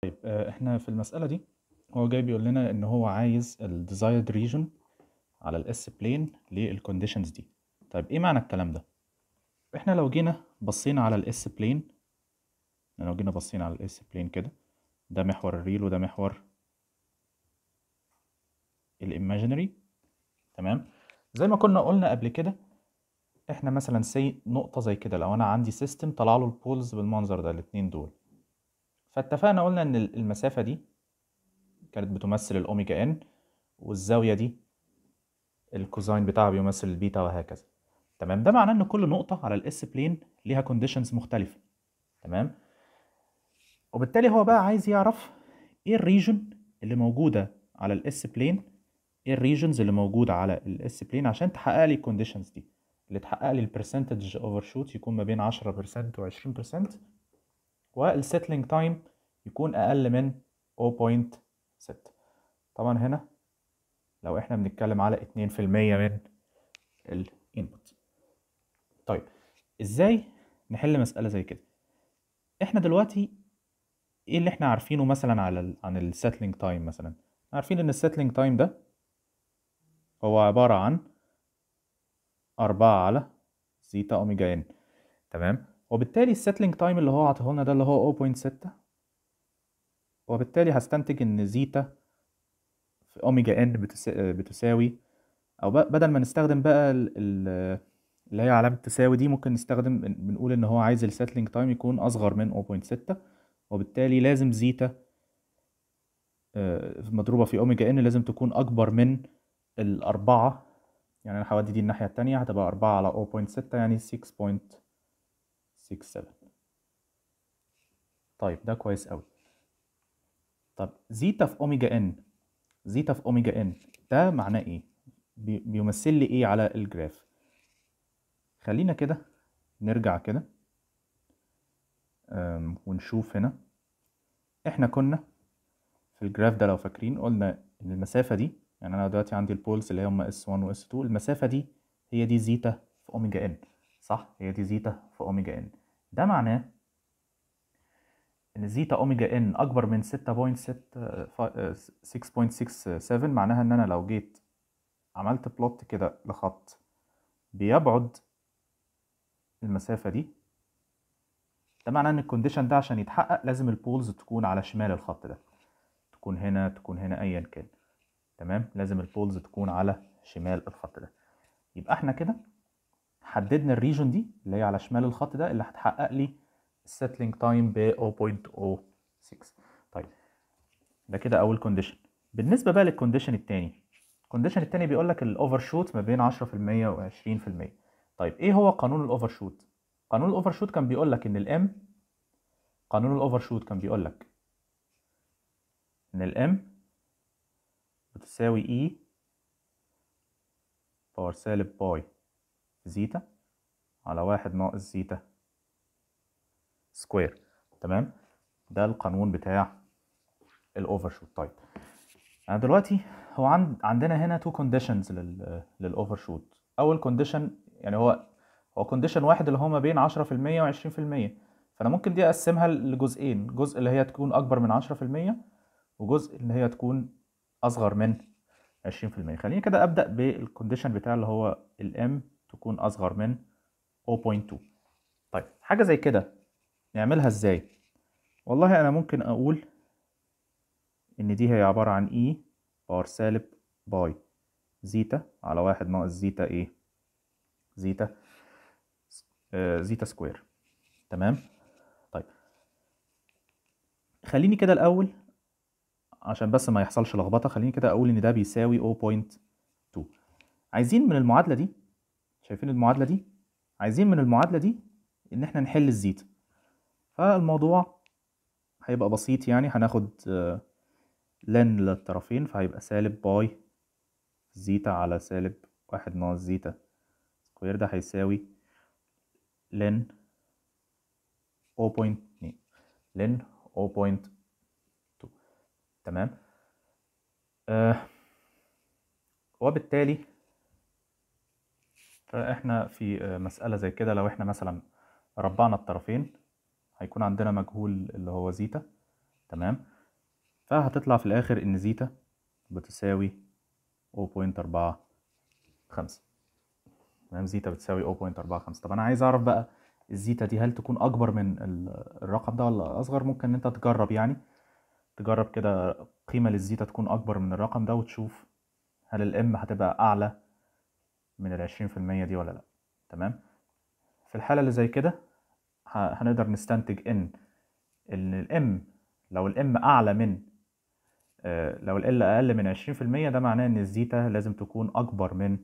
طيب آه، احنا في المسألة دي هو جاي بيقول لنا ان هو عايز ال desired region على ال S plane للconditions دي طيب ايه معنى الكلام ده احنا لو جينا بصينا على ال S plane لو جينا بصينا على ال S plane كده ده محور الريل وده محور الايماجينري تمام زي ما كنا قلنا قبل كده احنا مثلا سي نقطة زي كده لو انا عندي سيستم طلع له البولز بالمنظر ده الاتنين دول فاتفقنا قلنا ان المسافة دي كانت بتمثل الاوميجا ان والزاوية دي الكوزاين بتاعها بيمثل البيتا وهكذا تمام ده معناه ان كل نقطة على الاس بلين ليها كونديشنز مختلفة تمام وبالتالي هو بقى عايز يعرف ايه الريجن اللي موجودة على الاس بلين ايه الريجنز اللي موجودة على الاس بلين عشان تحقق لي الكونديشنز دي اللي تحقق لي البرسنتج اوفر شوت يكون ما بين 10% و 20% والسيتلينج تايم يكون اقل من 0.6 طبعا هنا لو احنا بنتكلم على 2% من الانبوت طيب ازاي نحل مسألة زي كده احنا دلوقتي ايه اللي احنا عارفينه مثلا على ال عن السيتلينج تايم مثلا عارفين ان السيتلينج تايم ده هو عبارة عن أربعة على زيتا أوميجا إن تمام وبالتالي السيتلينج تايم اللي هو عطيه لنا ده اللي هو 0.6 وبالتالي هستنتج إن زيتا في أوميجا إن بتسا... بتساوي أو ب... بدل ما نستخدم بقى ال... ال... اللي هي علامة تساوي دي ممكن نستخدم بنقول إن هو عايز السيتلينج تايم يكون أصغر من 0.6 وبالتالي لازم زيتا مضروبة في أوميجا إن لازم تكون أكبر من الأربعة يعني أنا هودي دي الناحية التانية هتبقى أربعة على 0.6 يعني 6.67 طيب ده كويس أوي طب زيتا في أوميجا إن زيتا في أوميجا إن ده معناه إيه؟ بي بيمثل لي إيه على الجراف؟ خلينا كده نرجع كده ونشوف هنا إحنا كنا في الجراف ده لو فاكرين قلنا إن المسافة دي يعني انا دلوقتي عندي البولز اللي هم اس 1 واس 2 المسافه دي هي دي زيتا في اوميجا ان صح هي دي زيتا في اوميجا ان ده معناه ان زيتا اوميجا ان اكبر من 6.6 6.67 معناها ان انا لو جيت عملت بلوت كده لخط بيبعد المسافه دي ده معناه ان الكونديشن ده عشان يتحقق لازم البولز تكون على شمال الخط ده تكون هنا تكون هنا ايا كان تمام لازم البولز تكون على شمال الخط ده يبقى احنا كده حددنا الريجن دي اللي هي على شمال الخط ده اللي هتحقق لي السيتلينج تايم ب 0.06 طيب ده كده اول كونديشن بالنسبه بقى للكونديشن التاني الكونديشن التاني بيقول لك الاوفر شوت ما بين 10% و 20% طيب ايه هو قانون الاوفر شوت قانون الاوفر شوت كان بيقول لك ان الام قانون الاوفر شوت كان بيقول لك ان الام بتساوي E باور سالب باي زيتا على واحد ناقص زيتا سكوير تمام ده القانون بتاع الاوفر شوت طيب يعني دلوقتي هو عند عندنا هنا تو كونديشنز لل للاوفر شوت اول كونديشن يعني هو هو كونديشن واحد اللي هو ما بين 10% و20% فانا ممكن دي اقسمها لجزئين جزء اللي هي تكون اكبر من 10% وجزء اللي هي تكون اصغر من 20% خليني كده ابدا بالكونديشن بتاع اللي هو الام تكون اصغر من 0.2 طيب حاجه زي كده نعملها ازاي والله انا ممكن اقول ان دي هي عباره عن اي باور سالب باي زيتا على واحد ناقص زيتا ايه زيتا آه زيتا سكوير تمام طيب خليني كده الاول عشان بس ما يحصلش لخبطه خليني كده اقول ان ده بيساوي 0.2 عايزين من المعادله دي شايفين المعادله دي عايزين من المعادله دي ان احنا نحل الزيتا فالموضوع هيبقى بسيط يعني هناخد لن للطرفين فهيبقى سالب باي زيتا على سالب واحد ناقص زيتا سكوير ده هيساوي لن 0.2 لن 0.2 تمام آه وبالتالي فاحنا في آه مسألة زي كده لو احنا مثلا ربعنا الطرفين هيكون عندنا مجهول اللي هو زيتا تمام فهتطلع في الاخر ان زيتا بتساوي 0.45 تمام زيتا بتساوي 0.45 طب انا عايز اعرف بقى الزيتا دي هل تكون اكبر من ال- الرقم ده ولا اصغر ممكن ان انت تجرب يعني تجرب كده قيمة للزيتا تكون اكبر من الرقم ده وتشوف هل الام هتبقى اعلى من العشرين في المية دي ولا لا تمام في الحالة اللي زي كده ه- هنقدر نستنتج ان ان الام لو الام اعلى من آه، لو ال اقل من عشرين في المية ده معناه ان الزيتا لازم تكون اكبر من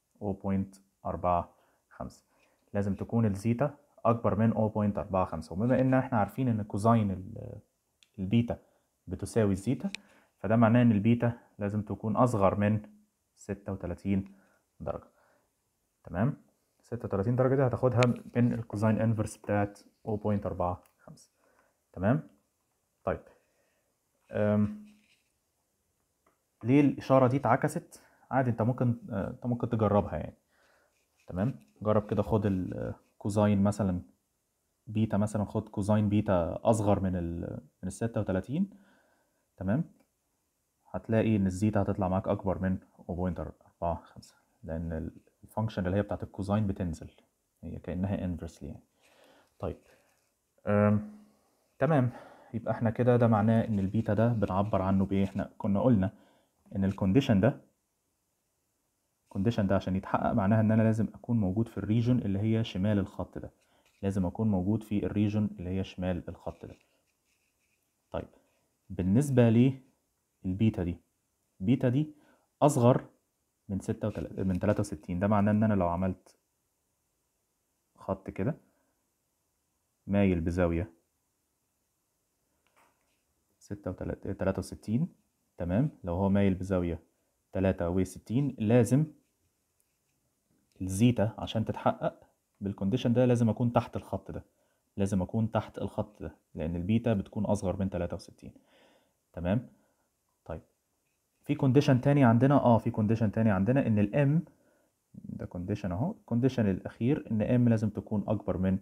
0.45 لازم تكون الزيتا اكبر من 0.45 وبما ان احنا عارفين ان كوزين ال- البيتا بتساوي الزيتا فده معناه ان البيتا لازم تكون اصغر من 36 درجة تمام 36 درجة دي هتاخدها من الكوزين انفرس بتاعت 0.45 تمام طيب أم. ليه الإشارة دي اتعكست عادي انت ممكن آه، انت ممكن تجربها يعني تمام جرب كده خد الكوزين مثلا بيتا مثلا خد كوزين بيتا اصغر من ال من ال 36 تمام هتلاقي ان الزيتا هتطلع معاك اكبر من 0.45 لان الفانكشن اللي هي بتاعت الكوزين بتنزل هي كانها انفرسلي يعني طيب أم. تمام يبقى احنا كده ده معناه ان البيتا ده بنعبر عنه بايه احنا كنا قلنا ان الكونديشن ده الكونديشن ده عشان يتحقق معناها ان انا لازم اكون موجود في الريجون اللي هي شمال الخط ده لازم اكون موجود في الريجون اللي هي شمال الخط ده طيب بالنسبة للبيتا دي البيتا دي اصغر من 36 من 63 ده معناه ان انا لو عملت خط كده مايل بزاوية 63 تمام لو هو مايل بزاوية 63 لازم الزيتا عشان تتحقق بالكونديشن ده لازم اكون تحت الخط ده لازم اكون تحت الخط ده لان البيتا بتكون اصغر من 63 تمام طيب في كونديشن تاني عندنا اه في كونديشن تاني عندنا ان الام ده كونديشن اهو الكونديشن الاخير ان ام لازم تكون اكبر من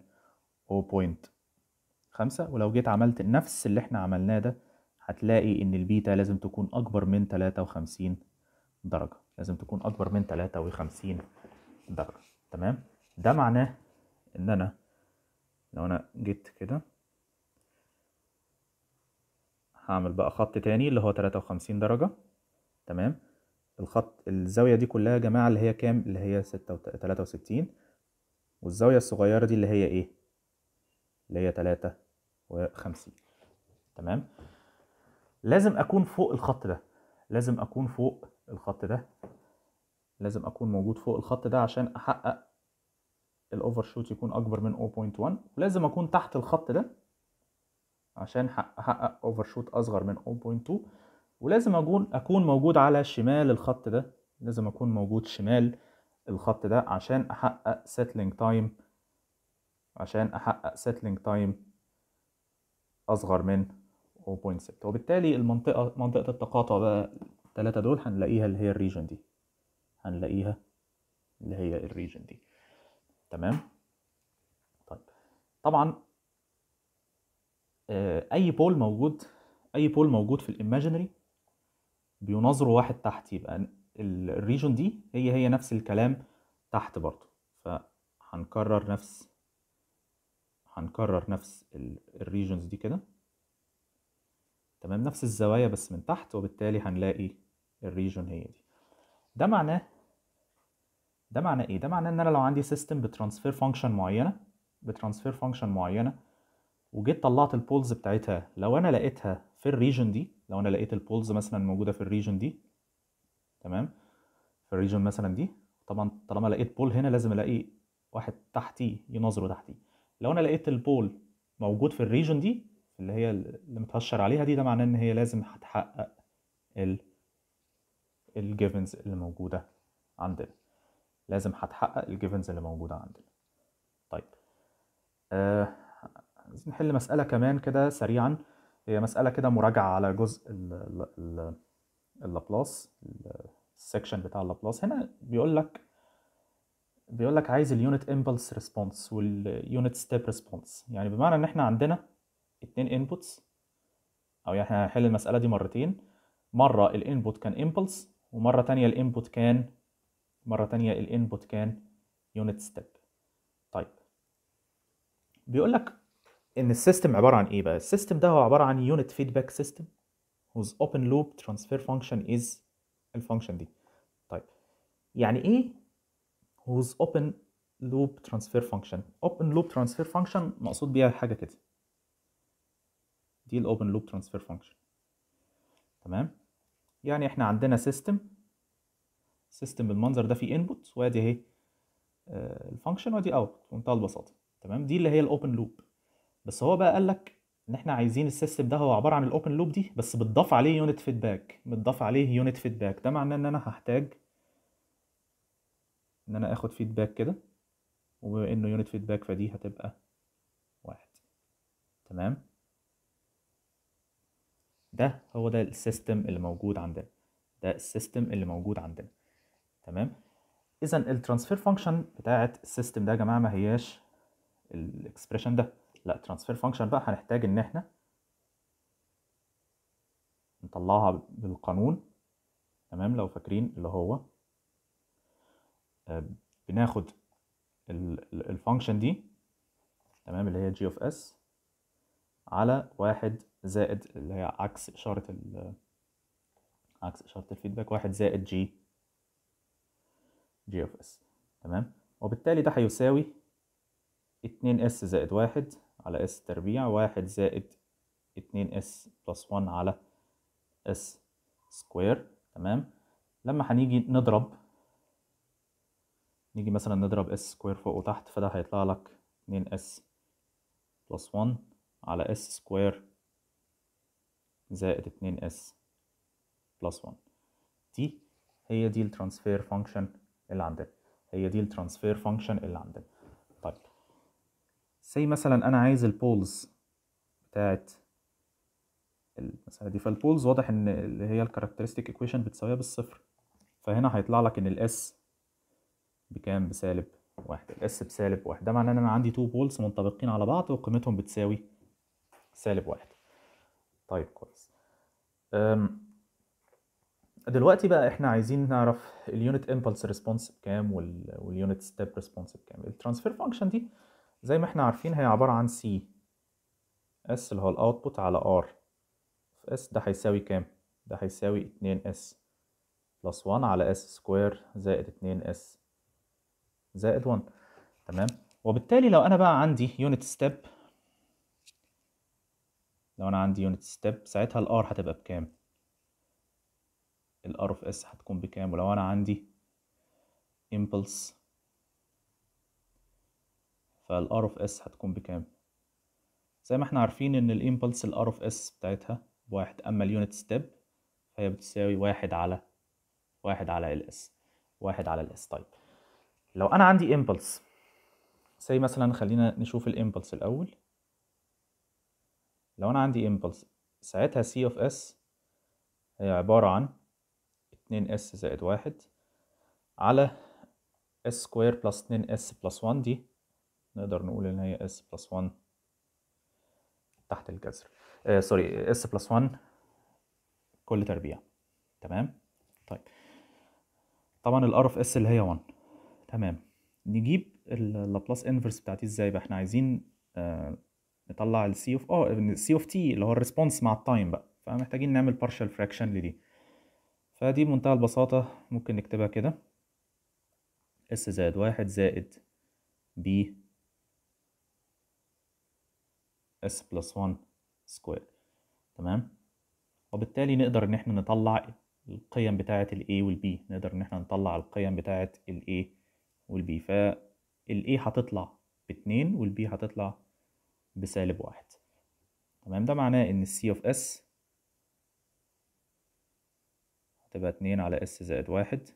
0.5 ولو جيت عملت نفس اللي احنا عملناه ده هتلاقي ان البيتا لازم تكون اكبر من 53 درجة لازم تكون اكبر من 53 درجة تمام ده معناه ان انا لو انا جيت كده هعمل بقى خط تاني اللي هو 53 درجة تمام الخط الزاوية دي كلها يا جماعة اللي هي كام اللي هي 63 والزاوية الصغيرة دي اللي هي ايه اللي هي 53 تمام لازم اكون فوق الخط ده لازم اكون فوق الخط ده لازم اكون موجود فوق الخط ده عشان احقق الاوفر شوت يكون اكبر من 0.1 ولازم اكون تحت الخط ده عشان احقق اوفر شوت اصغر من 0.2 ولازم اكون اكون موجود على شمال الخط ده لازم اكون موجود شمال الخط ده عشان احقق سيتلينج تايم عشان احقق سيتلينج تايم اصغر من 0.6 وبالتالي المنطقة منطقة التقاطع بقى التلاتة دول هنلاقيها اللي هي الريجن دي هنلاقيها اللي هي الريجن دي تمام طيب طبعا آه، اي بول موجود اي بول موجود في الايماجينري بيناظره واحد تحت يبقى ال- الريجن دي هي هي نفس الكلام تحت برضه فهنكرر نفس هنكرر نفس الريجنز دي كده تمام نفس الزوايا بس من تحت وبالتالي هنلاقي الريجن هي دي ده معناه ده معناه ايه ده معناه ان انا لو عندي سيستم بترانسفير فانكشن معينه بترانسفير فانكشن معينه وجيت طلعت البولز بتاعتها لو انا لقيتها في الريجن دي لو انا لقيت البولز مثلا موجوده في الريجن دي تمام في الريجن مثلا دي طبعا طالما لقيت بول هنا لازم الاقي واحد تحتيه يناظره تحتيه لو انا لقيت البول موجود في الريجن دي اللي هي اللي متهشر عليها دي ده معناه ان هي لازم هتحقق ال الجيفنز اللي موجوده عندنا لازم هتحقق الجيفنز اللي موجوده عندنا طيب آه عايزين نحل مسألة كمان كده سريعا هي مسألة كده مراجعة على جزء ال- ال- ال- اللابلاس السكشن بتاع اللابلاس هنا بيقول لك بيقول لك عايز اليونت امبلس ريسبونس واليونت ستيب ريسبونس يعني بمعنى ان احنا عندنا اتنين انبوتس او يعني احنا هنحل المساله دي مرتين مره الانبوت كان امبلس ومره تانية الانبوت كان مره تانية الانبوت كان يونت ستيب طيب بيقول لك ان السيستم عباره عن ايه بقى السيستم ده هو عباره عن يونت فيدباك سيستم whose open loop transfer function is الفانكشن دي طيب يعني ايه whose open loop transfer function open loop transfer function مقصود بيها حاجه كده دي الاوبن لوب ترانسفير فانكشن تمام يعني احنا عندنا سيستم سيستم بالمنظر ده فيه انبوت وادي اهي الفانكشن وادي اوت بمنتهى البساطه تمام دي اللي هي الاوبن لوب بس هو بقى قال لك ان احنا عايزين السيستم ده هو عباره عن الاوبن لوب دي بس بتضاف عليه يونت فيدباك بتضاف عليه يونت فيدباك ده معناه ان انا هحتاج ان انا اخد فيدباك كده وبما انه يونت فيدباك فدي هتبقى واحد تمام ده هو ده السيستم اللي موجود عندنا ده السيستم اللي موجود عندنا تمام اذا الترانسفير فانكشن بتاعت السيستم ده يا جماعه ما هياش الاكسبريشن ده لا الترانسفير فانكشن بقى هنحتاج ان احنا نطلعها بالقانون تمام لو فاكرين اللي هو آه، بناخد الفانكشن دي تمام اللي هي جي اوف اس على واحد زائد اللي هي عكس إشارة ال عكس إشارة الفيدباك واحد زائد جي جي اوف اس تمام وبالتالي ده هيساوي اتنين اس زائد واحد على اس تربيع واحد زائد اتنين اس بلس ون على اس سكوير تمام لما هنيجي نضرب نيجي مثلا نضرب اس سكوير فوق وتحت فده هيطلع لك اتنين اس بلس ون على اس سكوير زائد اتنين اس بلس ون دي هي دي الترانسفير فانكشن اللي عندنا هي دي الترانسفير فانكشن اللي عندنا طيب سي مثلا انا عايز البولز بتاعت المسألة دي فالبولز واضح ان اللي هي الكاركترستيك ايكويشن بتساويها بالصفر فهنا هيطلع لك ان الاس بكام بسالب واحد الاس بسالب واحد ده معناه ان انا عندي تو بولز منطبقين على بعض وقيمتهم بتساوي سالب واحد طيب كويس أم، دلوقتي بقى احنا عايزين نعرف اليونت امبلس ريسبونس بكام واليونت ستيب ريسبونس بكام الترانسفير فانكشن دي زي ما احنا عارفين هي عبارة عن سي اس اللي هو الاوتبوت على ار في اس ده هيساوي كام ده هيساوي 2 اس بلس 1 على اس سكوير زائد 2 اس زائد 1 تمام وبالتالي لو انا بقى عندي يونت ستيب لو انا عندي يونت ستيب ساعتها الار هتبقى بكام الار اوف اس هتكون بكام ولو انا عندي impulse فالار اوف اس هتكون بكام زي ما احنا عارفين ان الامبلس الار اوف اس بتاعتها بواحد اما اليونت ستيب فهي بتساوي واحد على واحد على ال اس واحد على ال اس طيب لو انا عندي امبلس زي مثلا خلينا نشوف الامبلس الاول لو انا عندي امبلس ساعتها سي اوف اس هي عبارة عن اتنين اس زائد واحد على اس سكوير بلس اتنين اس بلس وان دي نقدر نقول ان هي اس بلس وان تحت الجذر آه سوري اس بلس 1 كل تربيع تمام طيب طبعا الار اوف اس اللي هي 1 تمام نجيب اللابلاس انفرس بتاعتي ازاي بقى احنا عايزين آه نطلع السي اوف اه السي اوف تي اللي هو الريسبونس مع التايم بقى فمحتاجين نعمل بارشال فراكشن لدي فدي بمنتهى البساطة ممكن نكتبها كده اس زائد واحد زائد بي اس بلس 1 سكوير تمام وبالتالي نقدر ان احنا نطلع القيم بتاعة ال A وال B نقدر ان احنا نطلع القيم بتاعة ال A وال B فال A هتطلع باتنين وال B هتطلع بسالب واحد تمام ده معناه ان ال C of S هتبقى اتنين على S زائد واحد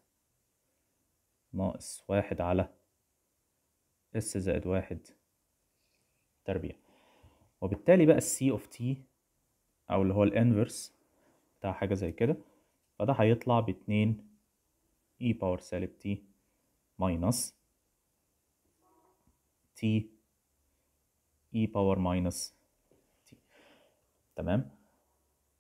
ناقص واحد على S زائد واحد تربيع وبالتالي بقى السي اوف تي او اللي هو الانفرس بتاع حاجة زي كده فده هيطلع باتنين اي باور سالب تي ماينس تي اي باور ماينس تي تمام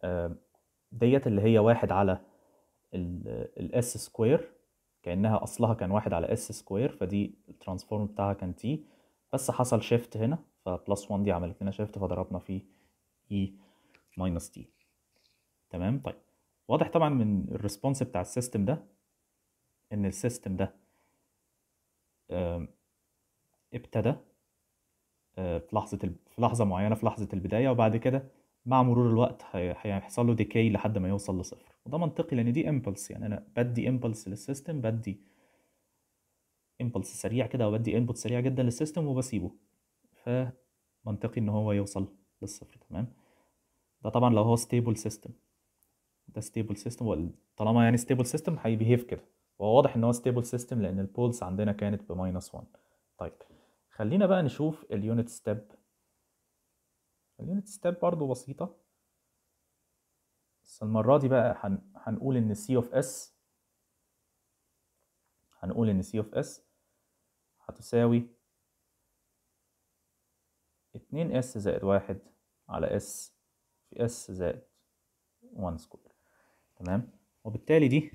آه، ديت اللي هي واحد على الاس سكوير كأنها أصلها كان واحد على اس سكوير فدي الترانسفورم بتاعها كان تي بس حصل شيفت هنا فبلس 1 دي عملت لنا شيفت فضربنا في اي ماينس تي تمام طيب واضح طبعا من الريسبونس بتاع السيستم ده ان السيستم ده آم، ابتدى آه، في لحظة ال- في لحظة معينة في لحظة البداية وبعد كده مع مرور الوقت هي- هيحصل له ديكي لحد ما يوصل لصفر وده منطقي لأن دي امبلس يعني أنا بدي امبلس للسيستم بدي امبلس سريع كده وبدي انبوت سريع جدا للسيستم وبسيبه فمنطقي إن هو يوصل للصفر تمام ده طبعا لو هو ستيبل سيستم ده ستيبل سيستم طالما يعني ستيبل سيستم هيبيهيف كده وهو واضح ان هو ستيبل سيستم لان البولز عندنا كانت بماينس 1 طيب خلينا بقى نشوف اليونت ستيب اليونت ستيب برضو بسيطة بس المرة دي بقى هن... هنقول ان سي اوف اس هنقول ان سي اوف اس هتساوي 2 اس زائد واحد على اس في اس زائد 1 سكوير تمام وبالتالي دي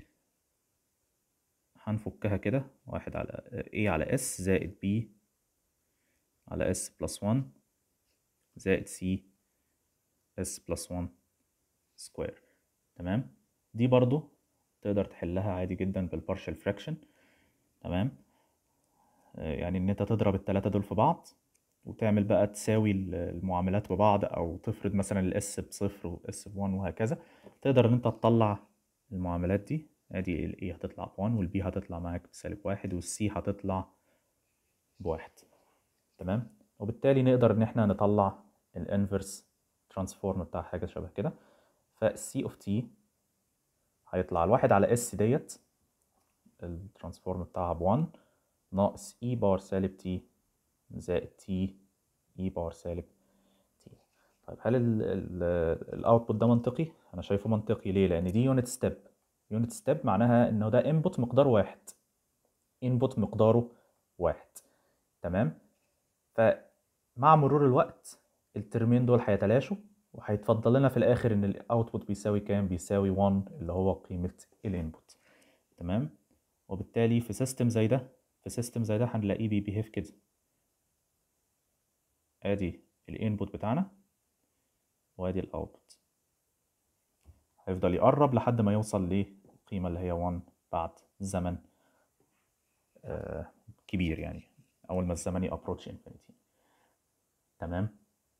هنفكها كده واحد على A على S زائد B على S بلس 1 زائد C S بلس 1 سكوير تمام دي برضو تقدر تحلها عادي جدا بالبارشال فراكشن تمام آه، يعني ان انت تضرب التلاتة دول في بعض وتعمل بقى تساوي ال- المعاملات ببعض او تفرض مثلا الاس بصفر والاس بوان وهكذا تقدر ان انت تطلع المعاملات دي ادي ال A هتطلع بوان والبي هتطلع معاك بسالب واحد والسي هتطلع بواحد تمام وبالتالي نقدر ان احنا نطلع الانفرس ترانسفورم بتاع حاجة شبه كده فالسي اوف تي هيطلع الواحد على اس ديت الترانسفورم بتاعها بوان ناقص اي بار سالب تي زائد تي اي بار سالب تي طيب هل الاوتبوت ده منطقي؟ انا شايفه منطقي ليه؟ لان دي يونت ستيب يونت ستيب معناها انه ده انبوت مقداره واحد انبوت مقداره واحد تمام فمع مرور الوقت الترمين دول هيتلاشوا وهيتفضل لنا في الاخر ان الاوتبوت بيساوي كام بيساوي 1 اللي هو قيمه الانبوت تمام وبالتالي في سيستم زي ده في سيستم زي ده هنلاقيه بيبيهيف كده ادي الانبوت بتاعنا وادي الاوتبوت هيفضل يقرب لحد ما يوصل للقيمة اللي هي 1 بعد زمن آه كبير يعني أول ما الزمن يابروتش انفينيتي تمام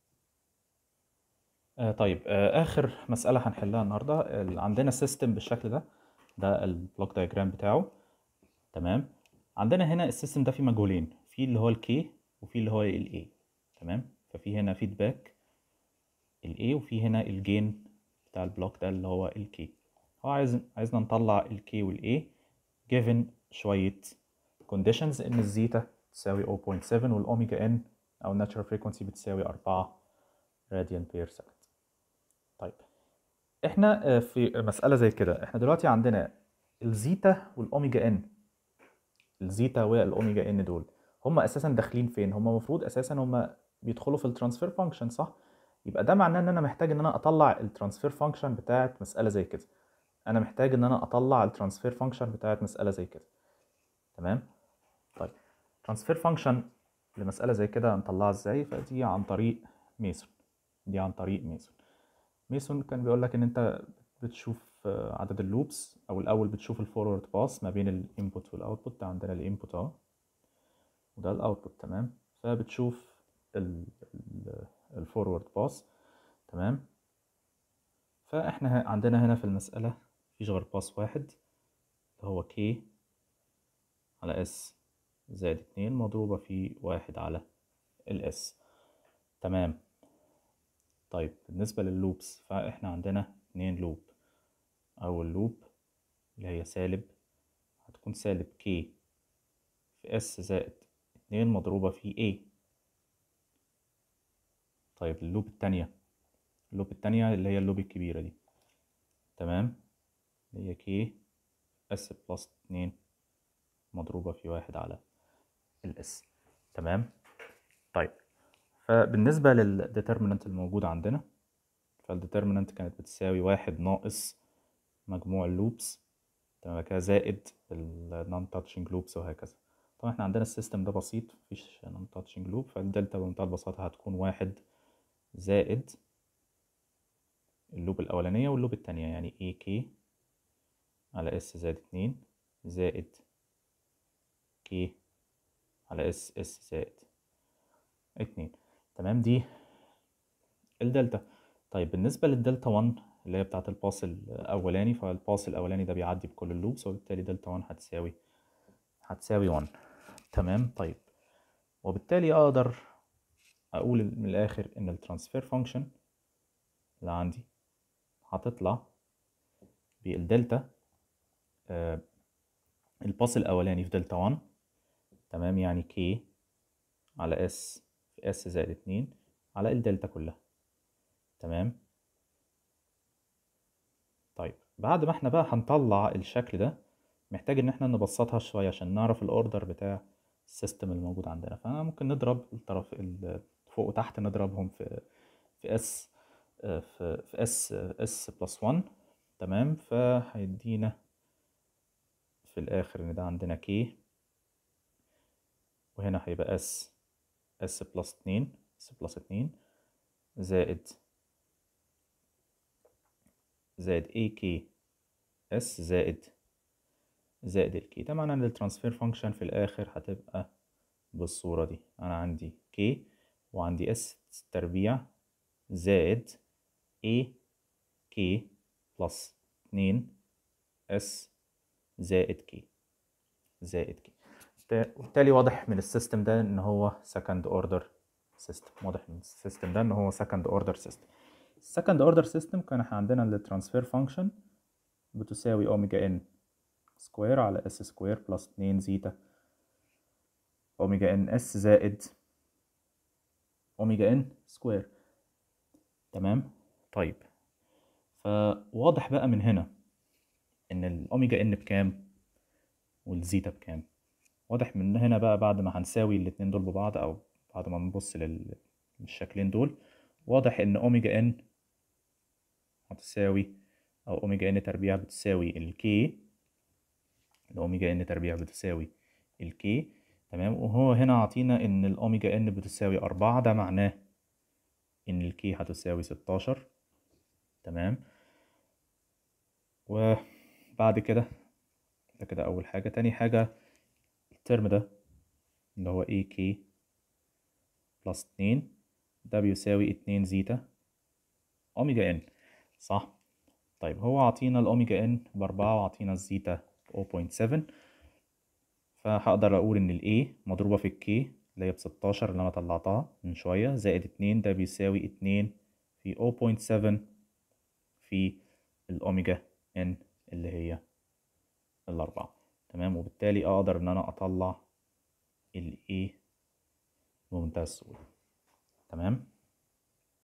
آه طيب آه آخر مسألة هنحلها النهاردة ال- عندنا سيستم بالشكل ده ده البلوك دايجرام بتاعه تمام عندنا هنا السيستم ده فيه مجهولين في اللي هو الكي وفي اللي هو الاي تمام ففي هنا فيدباك الاي وفي هنا الجين بتاع البلوك ده اللي هو الكي هو عايز عايزنا نطلع الكي والاي given شوية conditions ان الزيتا تساوي 0.7 والاوميجا ان او natural frequency بتساوي 4 radian per second طيب احنا آه، في مسألة زي كده احنا دلوقتي عندنا الزيتا والاوميجا ان الزيتا والاوميجا ان دول هم اساسا داخلين فين هم المفروض اساسا هم بيدخلوا في الترانسفير فانكشن صح يبقى ده معناه ان انا محتاج ان انا اطلع الترانسفير فانكشن بتاعت مسألة زي كده انا محتاج ان انا اطلع الترانسفير فانكشن بتاعت مسألة زي كده تمام طيب ترانسفير فانكشن لمسألة زي كده هنطلعها ازاي فدي عن طريق ميسون دي عن طريق ميسون ميسون كان بيقول لك ان انت بتشوف آه، عدد اللوبس او الاول بتشوف الفورورد باس ما بين الانبوت والاوتبوت ده عندنا الانبوت اهو وده الاوتبوت تمام فبتشوف الفورورد باس تمام فاحنا ه- عندنا هنا في المسألة مفيش غير باس واحد اللي هو كي على اس زائد اتنين مضروبة في واحد على الاس تمام طيب بالنسبة لللوبس فاحنا عندنا اتنين لوب أول لوب اللي هي سالب هتكون سالب كي في اس زائد اتنين مضروبة في A طيب اللوب التانية اللوب التانية اللي هي اللوب الكبيرة دي تمام اللي هي كي اس بلس اتنين مضروبة في واحد على الاس تمام طيب فبالنسبة للديترمينانت الموجود عندنا فالديترمينانت كانت بتساوي واحد ناقص مجموع اللوبس تمام بعد كده زائد النون تاتشنج لوبس وهكذا طبعا احنا عندنا السيستم ده بسيط مفيش نون تاتشنج لوب فالدلتا بمنتهى البساطة هتكون واحد زائد اللوب الأولانية واللوب التانية يعني اي كي على اس زائد اتنين زائد كي على اس اس زائد اتنين تمام دي الدلتا طيب بالنسبة للدلتا 1 اللي هي بتاعة الباص الأولاني فالباص الأولاني ده بيعدي بكل اللوبس وبالتالي دلتا 1 هتساوي هتساوي 1 تمام طيب وبالتالي أقدر أقول من الآخر إن الترانسفير فانكشن اللي عندي هتطلع بالدلتا آه الباص الأولاني في دلتا 1 تمام يعني كي على اس في اس زائد اتنين على الدلتا كلها تمام طيب بعد ما احنا بقى هنطلع الشكل ده محتاج ان احنا نبسطها شوية عشان نعرف الاوردر بتاع السيستم الموجود عندنا فانا ممكن نضرب الطرف ال- فوق وتحت نضربهم في في اس في في اس اس بلس 1 تمام فهيدينا في الاخر ان ده عندنا كي وهنا هيبقى اس اس بلس 2 اس بلس 2 زائد زائد اي كي اس زائد زائد الكي ده معناه ان الترانسفير فانكشن في الاخر هتبقى بالصورة دي انا عندي كي وعندي اس تربيع زائد اي كي بلس 2 اس زائد كي زائد كي وبالتالي واضح من السيستم ده ان هو second order system واضح من السيستم ده ان هو second order system second order system كان احنا عندنا الترانسفير فانكشن بتساوي اوميجا ان سكوير على اس سكوير بلس 2 زيتا اوميجا ان اس زائد اوميجا ان سكوير تمام طيب فواضح بقى من هنا ان الاوميجا ان بكام والزيتا بكام واضح من هنا بقى بعد ما هنساوي الاتنين دول ببعض او بعد ما نبص لل- للشكلين دول واضح ان اوميجا ان هتساوي او اوميجا ان تربيع بتساوي الكي الاوميجا ان تربيع بتساوي الكي تمام وهو هنا عطينا ان الاوميجا ان بتساوي أربعة ده معناه ان الكي هتساوي ستاشر تمام وبعد كده ده كده اول حاجة تاني حاجة الترم ده اللي هو اي كي بلس اتنين ده بيساوي اتنين زيتا اوميجا ان صح طيب هو عطينا الاوميجا ان باربعة وعطينا الزيتا 0.7 فهقدر اقول ان الاي مضروبة في الكي اللي هي بستاشر اللي انا طلعتها من شوية زائد اتنين ده بيساوي اتنين في 0.7 في الاوميجا ان اللي هي الاربعة تمام وبالتالي اقدر ان انا اطلع الاي بمنتهى السهولة تمام